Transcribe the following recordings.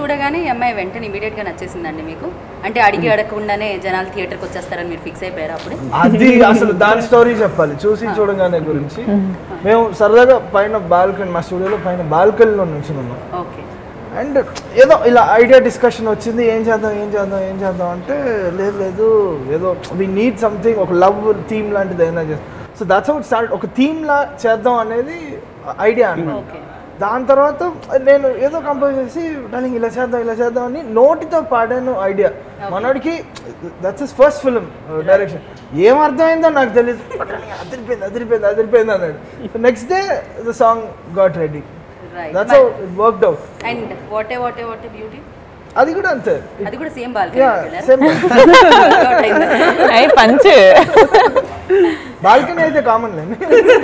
చూడగానే ఈ అమ్మాయి వెంటనే ఇమీడియట్ గా నచ్చేసిందండి మీకు అంటే అడిగి అడగకుండానే జనాలు థియేటర్కి వచ్చేస్తారని మీరు ఫిక్స్ అయిపోయారు అప్పుడు అది అసలు దాని స్టోరీ చెప్పాలి చూసి చూడగానే గురించి మేము సరదాగా పైన బాల్కనీ మా స్టూడియోలో పైన బాల్కనీలో నుంచి ఉన్నాం ఓకే అండ్ ఏదో ఇలా ఐడియా డిస్కషన్ వచ్చింది ఏం చేద్దాం ఏం చేద్దాం ఏం చేద్దాం అంటే లేదు లేదు ఏదో వి నీడ్ సంథింగ్ ఒక లవ్ థీమ్ లాంటిది అయినా చేస్తాం సో దాట్స్ అవుట్ స్టార్ట్ ఒక థీమ్ లా చేద్దాం అనేది ఐడియా అన్నమాట ఓకే దాని తర్వాత నేను ఏదో కంపోజ్ చేసి డార్లింగ్ ఇలా చేద్దాం ఇలా చేద్దాం అని నోటితో పాడాను ఐడియా మనోడికి that's is first film direction ఏం అర్థమైందో నాకు తెలియదు "darling, అదిరిపోయింది అదిరిపోయింది అదిరిపోయింది అన్నాడు next day the song got ready right that's how it worked out and what a what a what a beauty అది కూడా అంతే అది కూడా సేమ్ యా బాల్కనీ సేమ్ అయి పంచ్ బాల్కనీ అయితే కామన్ లేండి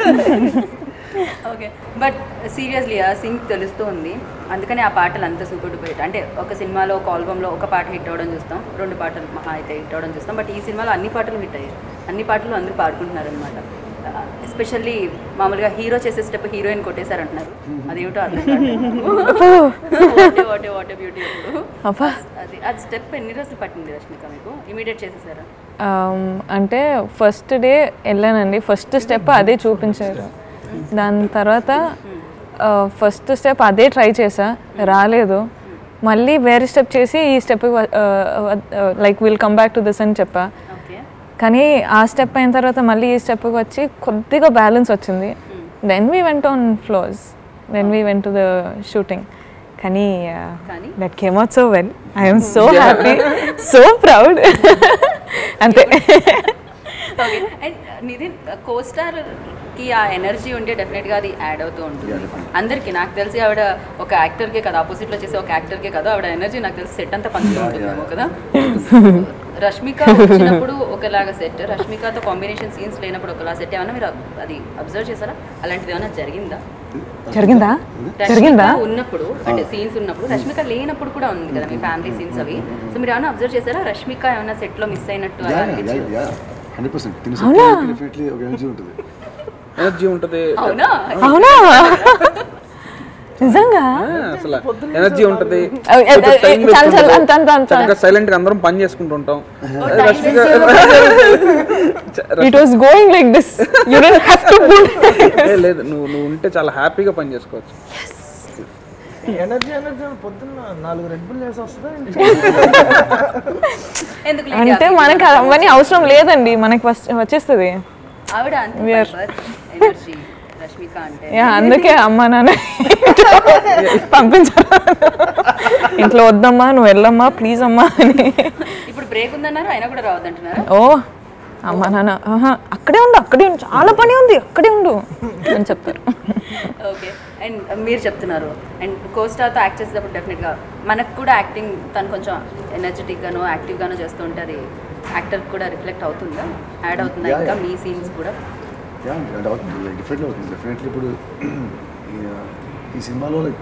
ఓకే బట్ సీరియస్లీ ఆ సింగ్ తెలుస్తూ ఉంది అందుకని ఆ పాటలు అంత సూపర్ డూపర్ అంటే ఒక సినిమాలో ఒక ఆల్బంలో ఒక పాట హిట్ అవ్వడం చూస్తాం రెండు పాటలు మహా అయితే హిట్ అవ్వడం చూస్తాం బట్ ఈ సినిమాలో అన్ని పాటలు హిట్ అయ్యాయి అన్ని పాటలు అందరూ పాడుకుంటున్నారు అనమాట ఎస్పెషల్లీ మామూలుగా హీరో చేసే స్టెప్ హీరోయిన్ కొట్టేశారంటున్నారు అదేమిటో అర్థం వాటే వాటే వాటే బ్యూటీ అప్పుడు అబ్బా అది అది స్టెప్ ఎన్ని రోజులు పట్టింది రష్మిక మీకు ఇమీడియట్ చేసేసారా Um, అంటే ఫస్ట్ డే వెళ్ళానండి ఫస్ట్ స్టెప్ అదే చూపించారు దాని తర్వాత ఫస్ట్ స్టెప్ అదే ట్రై చేసా రాలేదు మళ్ళీ వేరే స్టెప్ చేసి ఈ step like will come back to this అని చెప్పా ఓకే కానీ ఆ స్టెప్ అయిన తర్వాత మళ్ళీ ఈ స్టెప్కి వచ్చి కొద్దిగా బ్యాలెన్స్ వచ్చింది then we went on floors then we went to the shooting కానీ కానీ? That came out so well I'm so happy so proud అంతే ఓకే అండ్ నితిన్ కోస్టార్ కి ఆ ఎనర్జీ ఉంటే డెఫినెట్ గా అది యాడ్ అవుతూ ఉంటుంది అందరికి నాకు తెలిసి ఆవిడ ఒక యాక్టర్ కే కదా ఆపోజిట్ లో చేసే ఒక యాక్టర్ కే కదా ఆవిడ ఎనర్జీ నాకు తెలిసి సెట్ అంతా పంచుతూ ఉంటుందేమో కదా రష్మిక వచ్చినప్పుడు ఒకలాగా సెట్ రష్మికతో కాంబినేషన్ సీన్స్ లేనప్పుడు ఒకలా సెట్ ఏమన్నా మీరు అది అబ్జర్వ్ చేశారా అలాంటిది ఏమైనా జరిగిందా జరిగిందా రష్మిక జరిగిందా ఉన్నప్పుడు అంటే సీన్స్ ఉన్నప్పుడు రష్మిక లేనప్పుడు కూడా ఉంది కదా మీ ఫ్యామిలీ సీన్స్ అవి సో మీరు ఏమైనా అబ్జర్వ్ చేశారా రష్మిక ఏమైనా సెట్ లో మిస్ అయినట్టు అలా అనిపించింది హండ్రెడ్ పర్సెంట్ తిని డెఫినెట్లీ ఒక ఎనర్జీ ఉంటుంది ఎనర్జీ ఉంటుంది అవునా అవునా నిజంగా అసలు ఎనర్జీ ఉంటుంది అవ్- అవ్- అవ్- చాలు, చాలు, అంత, అంత, అంత. చక్కగా సైలెంట్ గా అందరం పని చేసుకుంటుంటాం Rashmika it was going like this you don't have to ఏ, లేదు నువ్వు నువ్వు ఉంటే చాలా హ్యాపీగా పని చేసుకోవచ్చు ఎనర్జీ ఎనర్జీ పొద్దున్న నాలుగు రెడ్ బుల్ చేసి వస్తుందా ఎందుకు లేండి, అంటే అవి- మనకి అవన్నీ అవసరం లేదండి మనకి వస్- వచ్చేస్తుంది ఆవిడ అంతే We are- ఎనర్జీ రష్మిక అంటే యా అందుకే అమ్మ నాన్న పంపించారు ఇంట్లో వద్దమ్మా నువ్వు వెళ్ళమ్మా ప్లీజ్ అమ్మా అని ఇప్పుడు బ్రేక్ ఉందన్నారు అయినా కూడా రావద్దంటున్నారా ఓ అమ్మ నాన్న ఆహా, అక్కడే ఉండు అక్కడే ఉండు చాలా పని ఉంది అక్కడే ఉండు అని చెప్తారు ఓకే అండ్ మీరు చెప్తున్నారు అండ్ కోస్టార్తో యాక్ట్ చేసేటప్పుడు డెఫినెట్గా మనకు కూడా యాక్టింగ్ తను కొంచెం ఎనర్జెటిక్గానో యాక్టివ్గానో చేస్తూ ఉంటే అది యాక్టర్ కూడా రిఫ్లెక్ట్ అవుతుందా యాడ్ అవుతుందా Yeah, ఇంకా yeah. మీ సీన్స్ కూడా యా అంటే అవుతుంది లైక్ డిఫరెంట్లీ అవుతుంది డెఫినెట్లీ ఇప్పుడు ఈ- ఈ సినిమాలో లైక్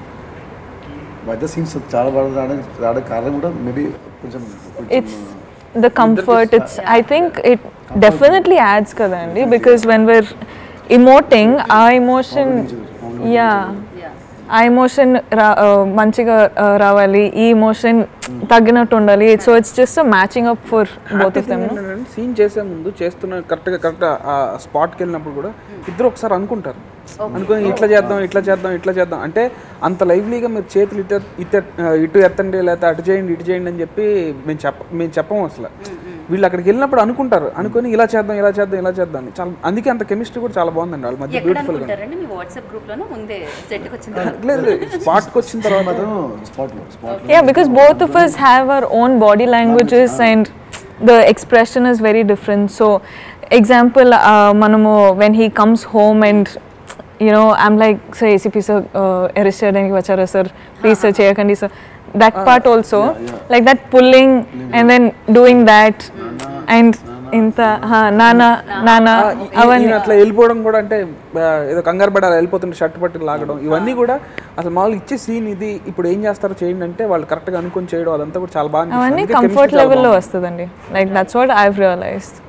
మధ్య సీన్స్ చాలా బాగా రావడానికి రావడానికి కారణం కూడా మేబీ కొంచెం it's the comfort it's I think it definitely adds కదండి బికాస్ వెన్ we're ఇమోటింగ్ ఆ ఇమోషన్ యా యా ఆ ఎమోషన్ రా ఆ, మంచిగా ఆ, రావాలి ఈ ఎమోషన్ తగ్గినట్టు ఉండాలి so it's just matching up for both of them scene చేసే ముందు చేస్తున్న కరెక్ట్గా కరెక్ట్ ఆ స్పాట్కి వెళ్ళినప్పుడు కూడా ఇద్దరు ఒకసారి అనుకుంటారు అనుకుని ఇట్లా చేద్దాం ఇట్లా చేద్దాం ఇట్లా చేద్దాం అంటే అంత లైవ్లీగా మీరు చేతులు ఇటు ఇటు ఇటు ఎత్తండి లేకపోతే అటు చేయండి ఇటు చేయండి అని చెప్పి మేము చెప్ప మేము చెప్పము అసలు వీళ్ళు అక్కడికి వెళ్ళినప్పుడు అనుకుంటారు అనుకుని ఇలా చేద్దాం ఇలా చేద్దాం ఇలా చేద్దాం అని చాలా అందుకే అంత కెమిస్ట్రీ కూడా చాలా బాగుందండి వాళ్ళ మధ్య ఎక్కడ బ్యూటిఫుల్గా అనుకుంటారండి మీ వాట్సాప్ గ్రూప్లోనూ ముందే సెట్కి వచ్చిన తర్వాత లేదు స్పాట్కి వచ్చిన తర్వాత మాత్రం స్పాట్లో spot Yeah, because both of us have our own body languages and the expression is very different. So, example, uh, మనము when he comes home and you know, I'm like, sir, ACP sir, uh, arrest చేయడానికి వచ్చారా sir please sir చేయకండి sir that part also like that pulling and then doing that and ఇంత నాన్న నాన్న ఆ, ఈ- ఈ- అవన్నీ ఈయన అట్లా వెళ్ళిపోవడం కూడా అంటే ఆ, ఏదో కంగారు పడాలి వెళ్ళిపోతుంటే షర్ట్ పట్టి లాగడం ఇవన్నీ కూడా అసలు మామూలుగా ఇచ్చే సీన్ ఇది ఇప్పుడు ఏం చేస్తారో చేయండి అంటే వాళ్ళు కరెక్ట్గా అనుకొని చేయడం అదంతా కూడా చాలా బాగా అనిపిస్తుంది. అవన్నీ అందుకే కంఫర్ట్ chemistry చాలా లెవెల్లో బాగుంది. వస్తుందండి like that's what I realised